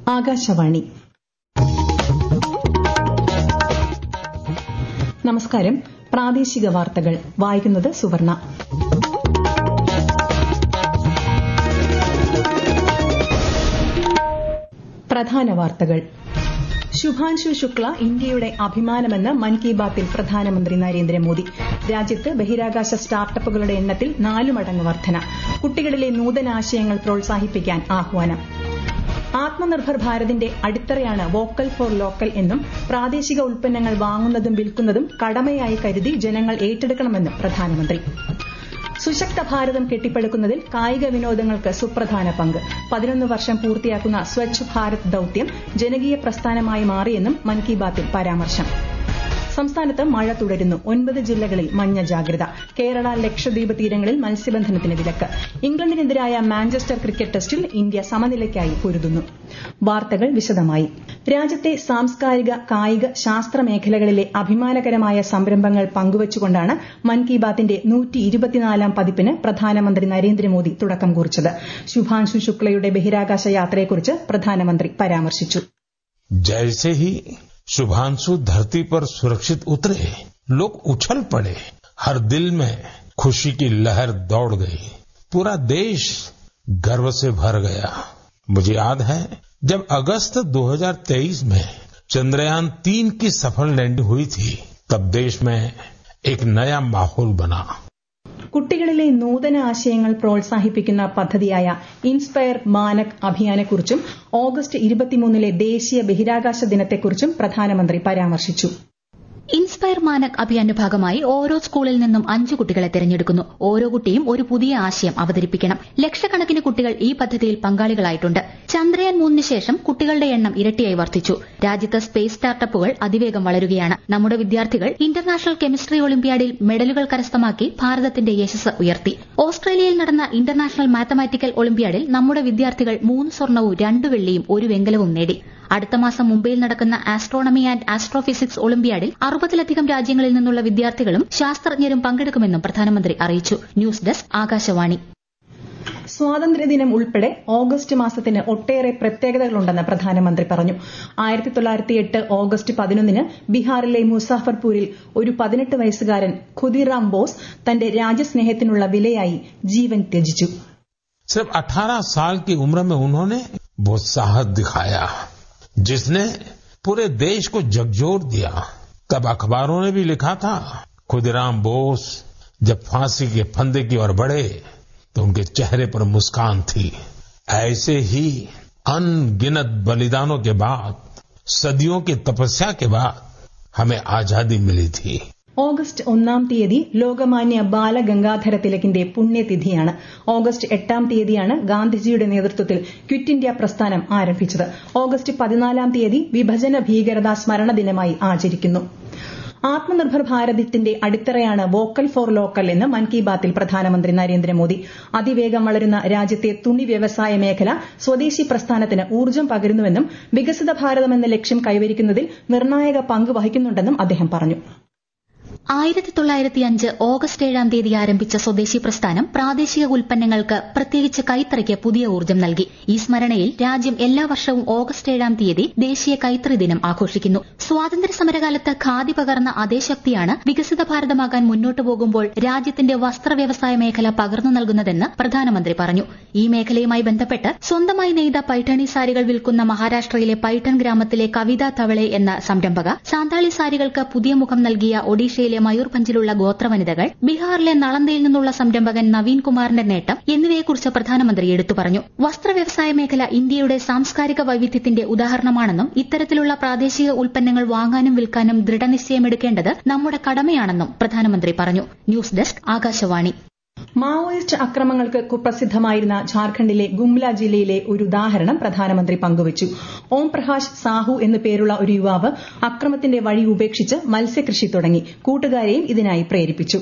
ആകാശവാണി നമസ്കാരം പ്രാദേശിക വാർത്തകൾ വായിക്കുന്നത് സുവർണ പ്രധാന വാർത്തകൾ ശുഭാൻശു ശുക്ല ഇന്ത്യയുടെ അഭിമാനമെന്ന് മൻ കി ബാത്തിൽ പ്രധാനമന്ത്രി നരേന്ദ്രമോദി രാജ്യത്ത് ബഹിരാകാശ സ്റ്റാർട്ടപ്പുകളുടെ എണ്ണത്തിൽ നാലു മടങ്ങ് വർധന കുട്ടികളിലെ നൂതനാശയങ്ങൾ പ്രോത്സാഹിപ്പിക്കാൻ ആഹ്വാനം ആത്മനിർഭർ ഭാരതിന്റെ അടിത്തറയാണ് വോക്കൽ ഫോർ ലോക്കൽ എന്നും പ്രാദേശിക ഉൽപ്പന്നങ്ങൾ വാങ്ങുന്നതും വിൽക്കുന്നതും കടമയായി കരുതി ജനങ്ങൾ ഏറ്റെടുക്കണമെന്നും പ്രധാനമന്ത്രി സുശക്ത ഭാരതം കെട്ടിപ്പടുക്കുന്നതിൽ കായിക വിനോദങ്ങൾക്ക് സുപ്രധാന പങ്ക് പതിനൊന്ന് വർഷം പൂർത്തിയാക്കുന്ന സ്വച്ഛ് ഭാരത് ദൌത്യം ജനകീയ പ്രസ്ഥാനമായി മാറിയെന്നും മൻ കി ബാത്തിൽ പരാമർശം സംസ്ഥാനത്ത് മഴ തുടരുന്നു ഒൻപത് ജില്ലകളിൽ മഞ്ഞ ജാഗ്രത കേരള ലക്ഷദ്വീപ് തീരങ്ങളിൽ മത്സ്യബന്ധനത്തിന് വിലക്ക് ഇംഗ്ലണ്ടിനെതിരായ മാഞ്ചസ്റ്റർ ക്രിക്കറ്റ് ടെസ്റ്റിൽ ഇന്ത്യ സമനിലയ്ക്കായി പൊരുതുന്നു വാർത്തകൾ വിശദമായി രാജ്യത്തെ സാംസ്കാരിക കായിക ശാസ്ത്ര മേഖലകളിലെ അഭിമാനകരമായ സംരംഭങ്ങൾ പങ്കുവച്ചുകൊണ്ടാണ് മൻ കി ബാത്തിന്റെ നൂറ്റി ഇരുപത്തിനാലാം പതിപ്പിന് പ്രധാനമന്ത്രി നരേന്ദ്രമോദി തുടക്കം കുറിച്ചത് ശുഭാൻശു ശുക്ലയുടെ ബഹിരാകാശ യാത്രയെക്കുറിച്ച് പ്രധാനമന്ത്രി പരാമർശിച്ചു जैसे ही शुभांशु धरती पर सुरक्षित उतरे लोग उछल पड़े हर दिल में खुशी की लहर दौड़ गई पूरा देश गर्व से भर गया मुझे याद है जब अगस्त 2023 में चंद्रयान तीन की सफल लैंडिंग हुई थी तब देश में एक नया माहौल बना കുട്ടികളിലെ നൂതന ആശയങ്ങൾ പ്രോത്സാഹിപ്പിക്കുന്ന പദ്ധതിയായ ഇൻസ്പയർ മാനക് അഭിയാനെക്കുറിച്ചും ഓഗസ്റ്റ് ഇരുപത്തിമൂന്നിലെ ദേശീയ ബഹിരാകാശ ദിനത്തെക്കുറിച്ചും പ്രധാനമന്ത്രി പരാമർശിച്ചു ഇൻസ്പയർ മാനക് അഭിയാന്റെ ഭാഗമായി ഓരോ സ്കൂളിൽ നിന്നും അഞ്ച് കുട്ടികളെ തെരഞ്ഞെടുക്കുന്നു ഓരോ കുട്ടിയും ഒരു പുതിയ ആശയം അവതരിപ്പിക്കണം ലക്ഷക്കണക്കിന് കുട്ടികൾ ഈ പദ്ധതിയിൽ പങ്കാളികളായിട്ടുണ്ട് ചന്ദ്രയാൻ മൂന്നിന് ശേഷം കുട്ടികളുടെ എണ്ണം ഇരട്ടിയായി വർദ്ധിച്ചു രാജ്യത്ത് സ്പേസ് സ്റ്റാർട്ടപ്പുകൾ അതിവേഗം വളരുകയാണ് നമ്മുടെ വിദ്യാർത്ഥികൾ ഇന്റർനാഷണൽ കെമിസ്ട്രി ഒളിമ്പ്യാഡിൽ മെഡലുകൾ കരസ്ഥമാക്കി ഭാരതത്തിന്റെ യശസ് ഉയർത്തി ഓസ്ട്രേലിയയിൽ നടന്ന ഇന്റർനാഷണൽ മാത്തമാറ്റിക്കൽ ഒളിമ്പ്യാഡിൽ നമ്മുടെ വിദ്യാർത്ഥികൾ മൂന്ന് സ്വർണവും രണ്ട് വെള്ളിയും ഒരു വെങ്കലവും നേടി അടുത്ത മാസം മുംബൈയിൽ നടക്കുന്ന ആസ്ട്രോണമി ആൻഡ് ആസ്ട്രോഫിസിക്സ് ഒളിമ്പ്യാഡിൽ അറുപതിലധികം രാജ്യങ്ങളിൽ നിന്നുള്ള വിദ്യാർത്ഥികളും ശാസ്ത്രജ്ഞരും പങ്കെടുക്കുമെന്നും പ്രധാനമന്ത്രി അറിയിച്ചു ന്യൂസ് ഡെസ്ക് ആകാശവാണി സ്വാതന്ത്ര്യദിനം ഉൾപ്പെടെ ഓഗസ്റ്റ് മാസത്തിന് ഒട്ടേറെ പ്രത്യേകതകളുണ്ടെന്ന് പ്രധാനമന്ത്രി പറഞ്ഞു ആയിരത്തി തൊള്ളായിരത്തി എട്ട് ഓഗസ്റ്റ് പതിനൊന്നിന് ബീഹാറിലെ മുസാഫർപൂരിൽ ഒരു പതിനെട്ട് വയസ്സുകാരൻ ഖുദിറാം ബോസ് തന്റെ രാജ്യസ്നേഹത്തിനുള്ള വിലയായി ജീവൻ ത്യജിച്ചു सिर्फ 18 साल की उम्र में उन्होंने वो साहस दिखाया जिसने पूरे देश को झकझोर दिया तब अखबारों ने भी लिखा था खुदराम बोस जब फांसी के फंदे की ओर बढ़े तो उनके चेहरे पर मुस्कान थी ऐसे ही अनगिनत बलिदानों के बाद सदियों की तपस्या के बाद हमें आजादी मिली थी ഓഗസ്റ്റ് ഒന്നാം തീയതി ലോകമാന്യ ബാലഗംഗാധര തിലകിന്റെ പുണ്യതിഥിയാണ് ഓഗസ്റ്റ് എട്ടാം തീയതിയാണ് ഗാന്ധിജിയുടെ നേതൃത്വത്തിൽ ക്വിറ്റ് ഇന്ത്യ പ്രസ്ഥാനം ആരംഭിച്ചത് ഓഗസ്റ്റ് പതിനാലാം തീയതി വിഭജന ഭീകരതാ സ്മരണ ദിനമായി ആചരിക്കുന്നു ആത്മനിർഭർ ഭാരതത്തിന്റെ അടിത്തറയാണ് വോക്കൽ ഫോർ ലോക്കൽ എന്ന് മൻ കി ബാത്തിൽ പ്രധാനമന്ത്രി നരേന്ദ്രമോദി അതിവേഗം വളരുന്ന രാജ്യത്തെ തുണി വ്യവസായ മേഖല സ്വദേശി പ്രസ്ഥാനത്തിന് ഊർജ്ജം പകരുന്നുവെന്നും വികസിത ഭാരതം എന്ന ലക്ഷ്യം കൈവരിക്കുന്നതിൽ നിർണായക പങ്ക് വഹിക്കുന്നുണ്ടെന്നും അദ്ദേഹം പറഞ്ഞു ആയിരത്തി തൊള്ളായിരത്തി അഞ്ച് ഓഗസ്റ്റ് ഏഴാം തീയതി ആരംഭിച്ച സ്വദേശി പ്രസ്ഥാനം പ്രാദേശിക ഉൽപ്പന്നങ്ങൾക്ക് പ്രത്യേകിച്ച് കൈത്തറിക്ക് പുതിയ ഊർജ്ജം നൽകി ഈ സ്മരണയിൽ രാജ്യം എല്ലാ വർഷവും ഓഗസ്റ്റ് ഏഴാം തീയതി ദേശീയ കൈത്തറി ദിനം ആഘോഷിക്കുന്നു സ്വാതന്ത്ര്യ സമരകാലത്ത് ഖാദി പകർന്ന അതേ ശക്തിയാണ് വികസിത ഭാരതമാകാൻ മുന്നോട്ടു പോകുമ്പോൾ രാജ്യത്തിന്റെ വസ്ത്ര വ്യവസായ മേഖല പകർന്നു നൽകുന്നതെന്ന് പ്രധാനമന്ത്രി പറഞ്ഞു ഈ മേഖലയുമായി ബന്ധപ്പെട്ട് സ്വന്തമായി നെയ്ത പൈഠണി സാരികൾ വിൽക്കുന്ന മഹാരാഷ്ട്രയിലെ പൈഠൺ ഗ്രാമത്തിലെ കവിത തവളെ എന്ന സംരംഭക സാന്താളി സാരികൾക്ക് പുതിയ മുഖം നൽകിയ ഒഡീഷയിലെ മയൂർഭഞ്ചിലുള്ള ഗോത്രവനിതകൾ ബീഹാറിലെ നളന്തയിൽ നിന്നുള്ള സംരംഭകൻ നവീൻ കുമാറിന്റെ നേട്ടം എന്നിവയെക്കുറിച്ച് പ്രധാനമന്ത്രി എടുത്തു പറഞ്ഞു വസ്ത്ര വ്യവസായ മേഖല ഇന്ത്യയുടെ സാംസ്കാരിക വൈവിധ്യത്തിന്റെ ഉദാഹരണമാണെന്നും ഇത്തരത്തിലുള്ള പ്രാദേശിക ഉൽപ്പന്നങ്ങൾ വാങ്ങാനും വിൽക്കാനും ദൃഢനിശ്ചയമെടുക്കേണ്ടത് നമ്മുടെ കടമയാണെന്നും പ്രധാനമന്ത്രി പറഞ്ഞു ന്യൂസ് ഡെസ്ക് ആകാശവാണി മാവോയിസ്റ്റ് അക്രമങ്ങൾക്ക് കുപ്രസിദ്ധമായിരുന്ന ഝാർഖണ്ഡിലെ ഗുംല ജില്ലയിലെ ഒരു ഉദാഹരണം പ്രധാനമന്ത്രി പങ്കുവച്ചു ഓം പ്രകാശ് സാഹു എന്നു പേരുള്ള ഒരു യുവാവ് അക്രമത്തിന്റെ വഴി ഉപേക്ഷിച്ച് മത്സ്യകൃഷി തുടങ്ങി കൂട്ടുകാരെയും ഇതിനായി പ്രേരിപ്പിച്ചു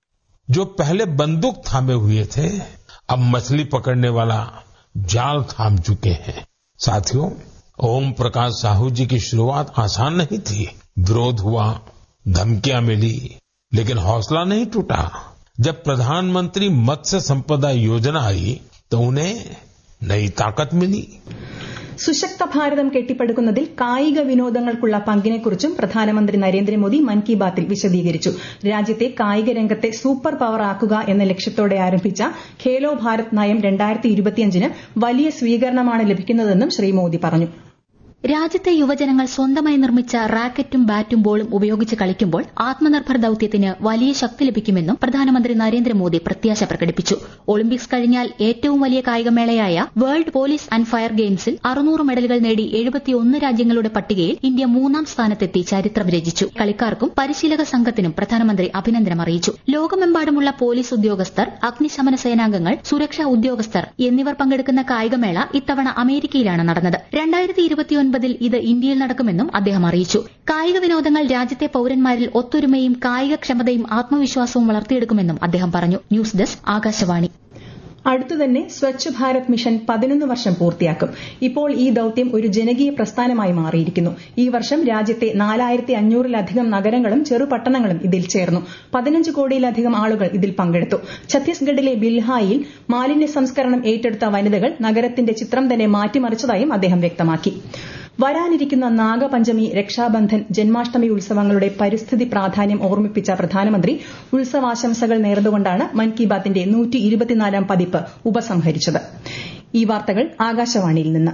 जो पहले बंदूक थामे हुए थे अब मछली पकड़ने वाला जाल थाम चुके हैं साथियों ओम प्रकाश साहू जी की शुरुआत आसान नहीं थी विरोध हुआ धमकियां मिली लेकिन हौसला नहीं टूटा जब प्रधानमंत्री मत्स्य संपदा योजना आई तो उन्हें नई ताकत मिली സുശക്ത ഭാരതം കെട്ടിപ്പടുക്കുന്നതിൽ കായിക വിനോദങ്ങൾക്കുള്ള പങ്കിനെക്കുറിച്ചും പ്രധാനമന്ത്രി നരേന്ദ്രമോദി മൻ കി ബാത്തിൽ വിശദീകരിച്ചു രാജ്യത്തെ കായിക രംഗത്തെ സൂപ്പർ പവർ ആക്കുക എന്ന ലക്ഷ്യത്തോടെ ആരംഭിച്ച ഖേലോ ഭാരത് നയം രണ്ടായിരത്തി ഇരുപത്തിയഞ്ചിന് വലിയ സ്വീകരണമാണ് ലഭിക്കുന്നതെന്നും ശ്രീ മോദി പറഞ്ഞു രാജ്യത്തെ യുവജനങ്ങൾ സ്വന്തമായി നിർമ്മിച്ച റാക്കറ്റും ബാറ്റും ബോളും ഉപയോഗിച്ച് കളിക്കുമ്പോൾ ആത്മനിർഭർ ദൌത്യത്തിന് വലിയ ശക്തി ലഭിക്കുമെന്നും പ്രധാനമന്ത്രി നരേന്ദ്രമോദി പ്രത്യാശ പ്രകടിപ്പിച്ചു ഒളിമ്പിക്സ് കഴിഞ്ഞാൽ ഏറ്റവും വലിയ കായികമേളയായ വേൾഡ് പോലീസ് ആൻഡ് ഫയർ ഗെയിംസിൽ അറുന്നൂറ് മെഡലുകൾ നേടി എഴുപത്തിയൊന്ന് രാജ്യങ്ങളുടെ പട്ടികയിൽ ഇന്ത്യ മൂന്നാം സ്ഥാനത്തെത്തി ചരിത്രം രചിച്ചു കളിക്കാർക്കും പരിശീലക സംഘത്തിനും പ്രധാനമന്ത്രി അഭിനന്ദനം അറിയിച്ചു ലോകമെമ്പാടുമുള്ള പോലീസ് ഉദ്യോഗസ്ഥർ അഗ്നിശമന സേനാംഗങ്ങൾ സുരക്ഷാ ഉദ്യോഗസ്ഥർ എന്നിവർ പങ്കെടുക്കുന്ന കായികമേള ഇത്തവണ അമേരിക്കയിലാണ് നടന്നത് രണ്ടായിരത്തി ഇരുപത്തിയൊൻപതിൽ ഇത് ഇന്ത്യയിൽ നടക്കുമെന്നും അദ്ദേഹം അറിയിച്ചു കായിക വിനോദങ്ങൾ രാജ്യത്തെ പൌരന്മാരിൽ ഒത്തൊരുമയും കായികക്ഷമതയും ആത്മവിശ്വാസവും വളർത്തിയെടുക്കുമെന്നും അദ്ദേഹം പറഞ്ഞു ന്യൂസ് ഡെസ്ക് ആകാശവാണി അടുത്തുതന്നെ സ്വച്ഛ് ഭാരത് മിഷൻ പതിനൊന്ന് വർഷം പൂർത്തിയാക്കും ഇപ്പോൾ ഈ ദൌത്യം ഒരു ജനകീയ പ്രസ്ഥാനമായി മാറിയിരിക്കുന്നു ഈ വർഷം രാജ്യത്തെ നാലായിരത്തി അഞ്ഞൂറിലധികം നഗരങ്ങളും ചെറുപട്ടണങ്ങളും ഇതിൽ ചേർന്നു പതിനഞ്ച് കോടിയിലധികം ആളുകൾ ഇതിൽ പങ്കെടുത്തു ഛത്തീസ്ഗഡിലെ ബിൽഹായിൽ മാലിന്യ സംസ്കരണം ഏറ്റെടുത്ത വനിതകൾ നഗരത്തിന്റെ ചിത്രം തന്നെ മാറ്റിമറിച്ചതായും അദ്ദേഹം വ്യക്തമാക്കി വരാനിരിക്കുന്ന നാഗപഞ്ചമി രക്ഷാബന്ധൻ ജന്മാഷ്ടമി ഉത്സവങ്ങളുടെ പരിസ്ഥിതി പ്രാധാന്യം ഓർമ്മിപ്പിച്ച പ്രധാനമന്ത്രി ഉത്സവാശംസകൾ നേർന്നുകൊണ്ടാണ് മൻ കി ബാത്തിന്റെ നൂറ്റി ഇരുപത്തിനാലാം പതിപ്പ് ഉപസംഹരിച്ചത് ഈ വാർത്തകൾ ആകാശവാണിയിൽ നിന്ന്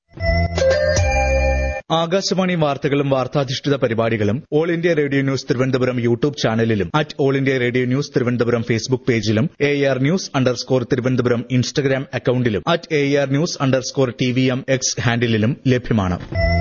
ആകാശവാണി വാർത്തകളും വാർത്താധിഷ്ഠിത പരിപാടികളും All India Radio News Thiruvananthapuram YouTube ചാനലിലും at All India Radio News Thiruvananthapuram Facebook പേജിലും A R news underscore Thiruvananthapuram Instagram അക്കൌണ്ടിലും at A R news underscore T V M X ഹാൻഡിലും ലഭ്യമാണ്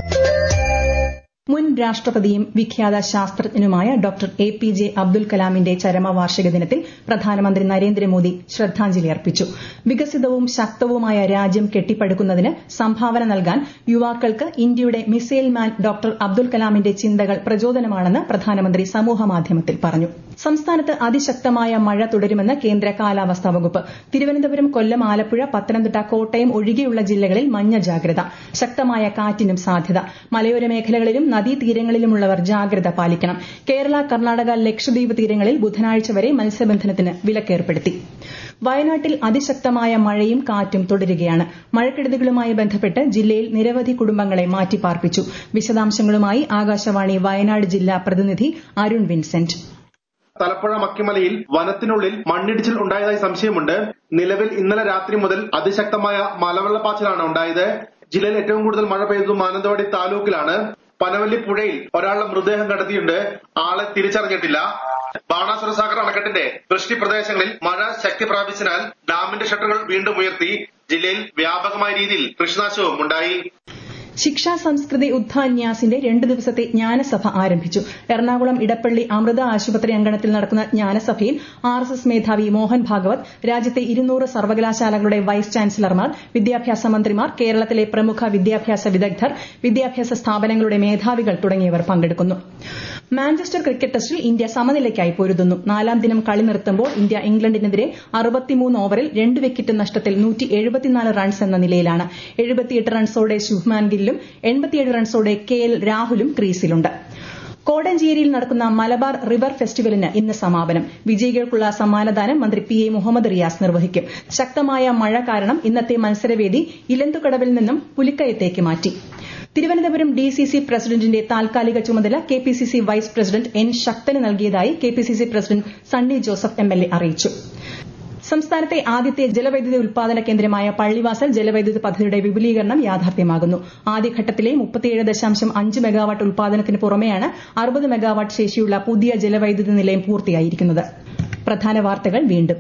മുൻ രാഷ്ട്രപതിയും വിഖ്യാത ശാസ്ത്രജ്ഞനുമായ doctor A P J Abdul കലാമിന്റെ ചരമവാർഷിക ദിനത്തിൽ പ്രധാനമന്ത്രി നരേന്ദ്രമോദി ശ്രദ്ധാഞ്ജലി അർപ്പിച്ചു വികസിതവും ശക്തവുമായ രാജ്യം കെട്ടിപ്പടുക്കുന്നതിന് സംഭാവന നൽകാൻ യുവാക്കൾക്ക് ഇന്ത്യയുടെ മിസൈൽ മാൻ ഡോക്ടർ അബ്ദുൽ കലാമിന്റെ ചിന്തകൾ പ്രചോദനമാണെന്ന് പ്രധാനമന്ത്രി സമൂഹമാധ്യമത്തിൽ പറഞ്ഞു സംസ്ഥാനത്ത് അതിശക്തമായ മഴ തുടരുമെന്ന് കേന്ദ്ര കാലാവസ്ഥാ വകുപ്പ് തിരുവനന്തപുരം കൊല്ലം ആലപ്പുഴ പത്തനംതിട്ട കോട്ടയം ഒഴികെയുള്ള ജില്ലകളിൽ മഞ്ഞ ജാഗ്രത ശക്തമായ കാറ്റിനും സാധ്യത മലയോര മേഖലകളിലും നദീതീരങ്ങളിലുമുള്ളവർ ജാഗ്രത പാലിക്കണം കേരള കർണാടക ലക്ഷദ്വീപ് തീരങ്ങളിൽ ബുധനാഴ്ച വരെ മത്സ്യബന്ധനത്തിന് വിലക്കേർപ്പെടുത്തി വയനാട്ടിൽ അതിശക്തമായ മഴയും കാറ്റും തുടരുകയാണ് മഴക്കെടുതികളുമായി ബന്ധപ്പെട്ട് ജില്ലയിൽ നിരവധി കുടുംബങ്ങളെ മാറ്റിപ്പാർപ്പിച്ചു വിശദാംശങ്ങളുമായി ആകാശവാണി വയനാട് ജില്ലാ പ്രതിനിധി അരുൺ വിൻസെന്റ് തലപ്പുഴ മക്കിമലയിൽ വനത്തിനുള്ളിൽ മണ്ണിടിച്ചിൽ ഉണ്ടായതായി സംശയമുണ്ട് നിലവിൽ ഇന്നലെ രാത്രി മുതൽ അതിശക്തമായ മലവെള്ളപ്പാച്ചിലാണ് ഉണ്ടായത് ജില്ലയിൽ ഏറ്റവും കൂടുതൽ മഴ പെയ്തത് മാനന്തവാടി താലൂക്കിലാണ് പനവല്ലി പുഴയിൽ ഒരാളുടെ മൃതദേഹം കണ്ടെത്തിയിട്ടുണ്ട് ആളെ തിരിച്ചറിഞ്ഞിട്ടില്ല ബാണാസുര സാഗർ അണക്കെട്ടിന്റെ വൃഷ്ടി പ്രദേശങ്ങളിൽ മഴ ശക്തി പ്രാപിച്ചതിനാൽ ഡാമിന്റെ ഷട്ടറുകൾ വീണ്ടും ഉയർത്തി ജില്ലയിൽ വ്യാപകമായ രീതിയിൽ കൃഷിനാശവും ഉണ്ടായി ശിക്ഷാ സംസ്കൃതി ഉദ്ധാന്യാസിന്റെ രണ്ട് ദിവസത്തെ ജ്ഞാനസഭ ആരംഭിച്ചു എറണാകുളം ഇടപ്പള്ളി അമൃത ആശുപത്രി അങ്കണത്തിൽ നടക്കുന്ന ജ്ഞാനസഭയിൽ ആർ എസ് എസ് മേധാവി മോഹൻ ഭാഗവത് രാജ്യത്തെ ഇരുന്നൂറ് സർവകലാശാലകളുടെ വൈസ് ചാൻസലർമാർ വിദ്യാഭ്യാസ മന്ത്രിമാർ കേരളത്തിലെ പ്രമുഖ വിദ്യാഭ്യാസ വിദഗ്ധർ വിദ്യാഭ്യാസ സ്ഥാപനങ്ങളുടെ മേധാവികൾ തുടങ്ങിയവർ പങ്കെടുക്കുന്നു മാഞ്ചസ്റ്റർ ക്രിക്കറ്റ് ടെസ്റ്റിൽ ഇന്ത്യ സമനിലയ്ക്കായി പൊരുതുന്നു നാലാം ദിനം കളി നിർത്തുമ്പോൾ ഇന്ത്യ ഇംഗ്ലണ്ടിനെതിരെ അറുപത്തിമൂന്ന് ഓവറിൽ രണ്ട് വിക്കറ്റ് നഷ്ടത്തിൽ നൂറ്റി എഴുപത്തിനാല് റൺസ് എന്ന നിലയിലാണ് എഴുപത്തിയെട്ട് റൺസോടെ ശുഭ്മാൻ ഗില്ലും എൺപത്തിയേഴ് റൺസോടെ കെ എൽ രാഹുലും ക്രീസിലുണ്ട് കോടഞ്ചേരിയിൽ നടക്കുന്ന മലബാർ റിവർ ഫെസ്റ്റിവലിന് ഇന്ന് സമാപനം വിജയികൾക്കുള്ള സമ്മാനദാനം മന്ത്രി പി എ മുഹമ്മദ് റിയാസ് നിർവഹിക്കും ശക്തമായ മഴ കാരണം ഇന്നത്തെ മത്സരവേദി ഇലന്തുകടവിൽ നിന്നും പുലിക്കയത്തേക്ക് മാറ്റി തിരുവനന്തപുരം ഡി സി സി പ്രസിഡന്റിന്റെ താൽക്കാലിക ചുമതല K P C C vice president N ശക്തന് നൽകിയതായി K P C C president Sunny Joseph M L A അറിയിച്ചു സംസ്ഥാനത്തെ ആദ്യത്തെ ജലവൈദ്യുതി ഉൽപാദന കേന്ദ്രമായ പള്ളിവാസൽ ജലവൈദ്യുതി പദ്ധതിയുടെ വിപുലീകരണം യാഥാർത്ഥ്യമാകുന്നു ആദ്യഘട്ടത്തിലെ മുപ്പത്തിയേഴ് ദശാംശം അഞ്ച് മെഗാവാട്ട് ഉൽപാദനത്തിന് പുറമെയാണ് അറുപത് മെഗാവാട്ട് ശേഷിയുള്ള പുതിയ ജലവൈദ്യുതി നിലയം പൂർത്തിയായിരിക്കുന്നത് പ്രധാന വാർത്തകൾ വീണ്ടും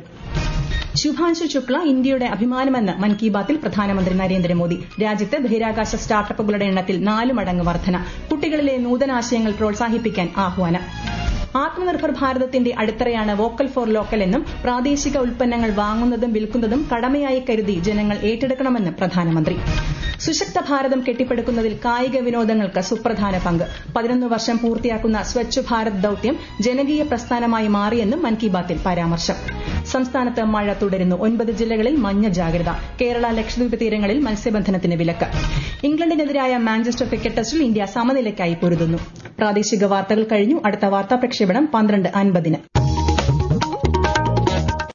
ശുഭാൻശു ശുക്ല ഇന്ത്യയുടെ അഭിമാനമെന്ന് മൻ കി ബാത്തിൽ പ്രധാനമന്ത്രി നരേന്ദ്രമോദി രാജ്യത്ത് ബഹിരാകാശ സ്റ്റാർട്ടപ്പുകളുടെ എണ്ണത്തിൽ നാല് മടങ്ങ് വർധന കുട്ടികളിലെ നൂതനാശയങ്ങൾ പ്രോത്സാഹിപ്പിക്കാൻ ആഹ്വാനം ആത്മനിർഭർ ഭാരതത്തിന്റെ അടിത്തറയാണ് വോക്കൽ ഫോർ ലോക്കൽ എന്നും പ്രാദേശിക ഉൽപ്പന്നങ്ങൾ വാങ്ങുന്നതും വിൽക്കുന്നതും കടമയായി കരുതി ജനങ്ങൾ ഏറ്റെടുക്കണമെന്ന് പ്രധാനമന്ത്രി സുശക്ത ഭാരതം കെട്ടിപ്പടുക്കുന്നതിൽ കായിക വിനോദങ്ങൾക്ക് സുപ്രധാന പങ്ക് പതിനൊന്ന് വർഷം പൂർത്തിയാക്കുന്ന സ്വച്ഛ് ഭാരത് ദൌത്യം ജനകീയ പ്രസ്ഥാനമായി മാറിയെന്നും മൻ കി ബാത്തിൽ പരാമർശം സംസ്ഥാനത്ത് മഴ തുടരുന്നു ഒൻപത് ജില്ലകളിൽ മഞ്ഞ ജാഗ്രത കേരള ലക്ഷദ്വീപ് തീരങ്ങളിൽ മത്സ്യബന്ധനത്തിന് വിലക്ക് ഇംഗ്ലണ്ടിനെതിരായ മാഞ്ചസ്റ്റർ ക്രിക്കറ്റ് ടെസ്റ്റിൽ ഇന്ത്യ സമനിലയ്ക്കായി പൊരുതുന്നു പ്രാദേശിക വാർത്തകൾ കഴിഞ്ഞു അടുത്ത വാർത്താ പ്രക്ഷേപണം പന്ത്രണ്ട് അൻപതിന്